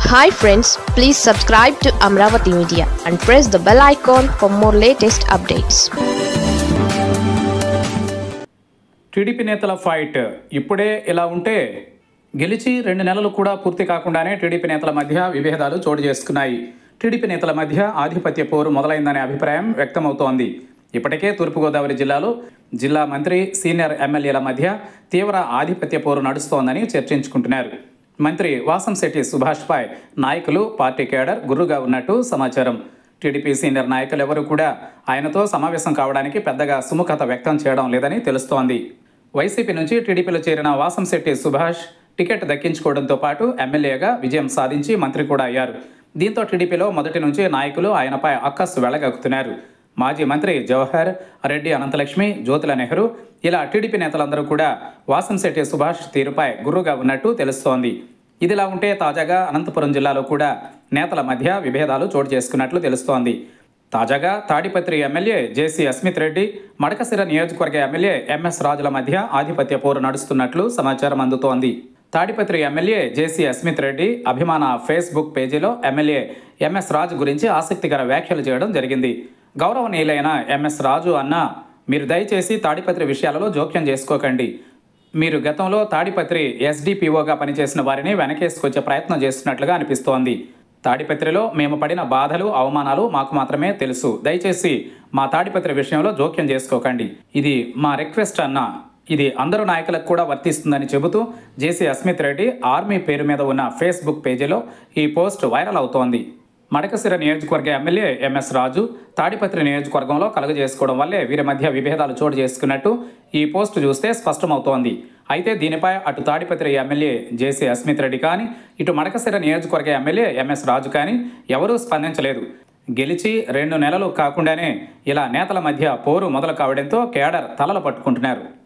hi friends please subscribe to Amaravati media and press the bell icon for more latest updates TDP నేతల fight ఇప్పుడే ఇలా ఉంటే గెలిచి రెండు నెలలు కూడా పూర్తి కాకుండానే టీడీపీ నేతల మధ్య విభేదాలు చోటు చేసుకున్నాయి టీడీపీ నేతల మధ్య ఆధిపత్య పోరు మొదలైందనే అభిప్రాయం వ్యక్తమవుతోంది ఇప్పటికే తూర్పుగోదావరి జిల్లాలో జిల్లా మంత్రి సీనియర్ ఎమ్మెల్యేల మధ్య తీవ్ర ఆధిపత్య పోరు నడుస్తోందని చర్చించుకుంటున్నారు మంత్రి వాసంశెట్టి సుభాష్పై నాయకులు పార్టీ కేడర్ గుర్రుగా ఉన్నట్టు సమాచారం టీడీపీ సీనియర్ నాయకులు ఎవరూ కూడా ఆయనతో సమావేశం కావడానికి పెద్దగా సుముఖత వ్యక్తం చేయడం లేదని తెలుస్తోంది వైసీపీ నుంచి టీడీపీలో చేరిన వాసంశెట్టి సుభాష్ టికెట్ దక్కించుకోవడంతో పాటు ఎమ్మెల్యేగా విజయం సాధించి మంత్రి కూడా అయ్యారు దీంతో టీడీపీలో మొదటి నుంచి నాయకులు ఆయనపై అక్కస్సు వెళ్ళగక్కుతున్నారు మాజీ మంత్రి జవహర్ రెడ్డి అనంతలక్ష్మి జ్యోతుల నెహ్రూ ఇలా టీడీపీ నేతలందరూ కూడా వాసంశెట్టి సుభాష్ తీరుపై గుర్రుగా ఉన్నట్టు తెలుస్తోంది ఇదిలా ఉంటే తాజాగా అనంతపురం జిల్లాలో కూడా నేతల మధ్య విభేదాలు చోటు చేసుకున్నట్లు తెలుస్తోంది తాజాగా తాడిపత్రి ఎమ్మెల్యే జేసీ అస్మిత్ రెడ్డి మడకసిర నియోజకవర్గ ఎమ్మెల్యే ఎంఎస్ రాజుల మధ్య ఆధిపత్య పోరు నడుస్తున్నట్లు సమాచారం అందుతోంది తాడిపత్రి ఎమ్మెల్యే జేసీ అస్మిత్ రెడ్డి అభిమాన ఫేస్బుక్ పేజీలో ఎమ్మెల్యే ఎంఎస్ రాజు గురించి ఆసక్తికర వ్యాఖ్యలు చేయడం జరిగింది గౌరవనీయులైన ఎంఎస్ రాజు అన్న మీరు దయచేసి తాడిపత్రి విషయాలలో జోక్యం చేసుకోకండి మీరు గతంలో తాడిపత్రి ఎస్డిపిఓగా పనిచేసిన వారిని వెనకేసుకొచ్చే ప్రయత్నం చేస్తున్నట్లుగా అనిపిస్తోంది తాడిపత్రిలో మేము పడిన బాధలు అవమానాలు మాకు మాత్రమే తెలుసు దయచేసి మా తాడిపత్రి విషయంలో జోక్యం చేసుకోకండి ఇది మా రిక్వెస్ట్ అన్న ఇది అందరు నాయకులకు కూడా వర్తిస్తుందని చెబుతూ జేసీ అస్మిత్ రెడ్డి ఆర్మీ పేరు మీద ఉన్న ఫేస్బుక్ పేజీలో ఈ పోస్ట్ వైరల్ అవుతోంది మడకసిర నియోజకవర్గ ఎమ్మెల్యే ఎంఎస్ రాజు తాడిపత్రి నియోజకవర్గంలో కలుగజేసుకోవడం వల్లే వీరి మధ్య విభేదాలు చోటు చేసుకున్నట్టు ఈ పోస్టు చూస్తే స్పష్టమవుతోంది అయితే దీనిపై అటు తాడిపత్రి ఎమ్మెల్యే జేసీ అస్మిత్ రెడ్డి కానీ ఇటు మడకసిర నియోజకవర్గ ఎమ్మెల్యే ఎంఎస్ రాజు కానీ ఎవరూ స్పందించలేదు గెలిచి రెండు నెలలు కాకుండానే ఇలా నేతల మధ్య పోరు మొదలు కావడంతో కేడర్ తలలు పట్టుకుంటున్నారు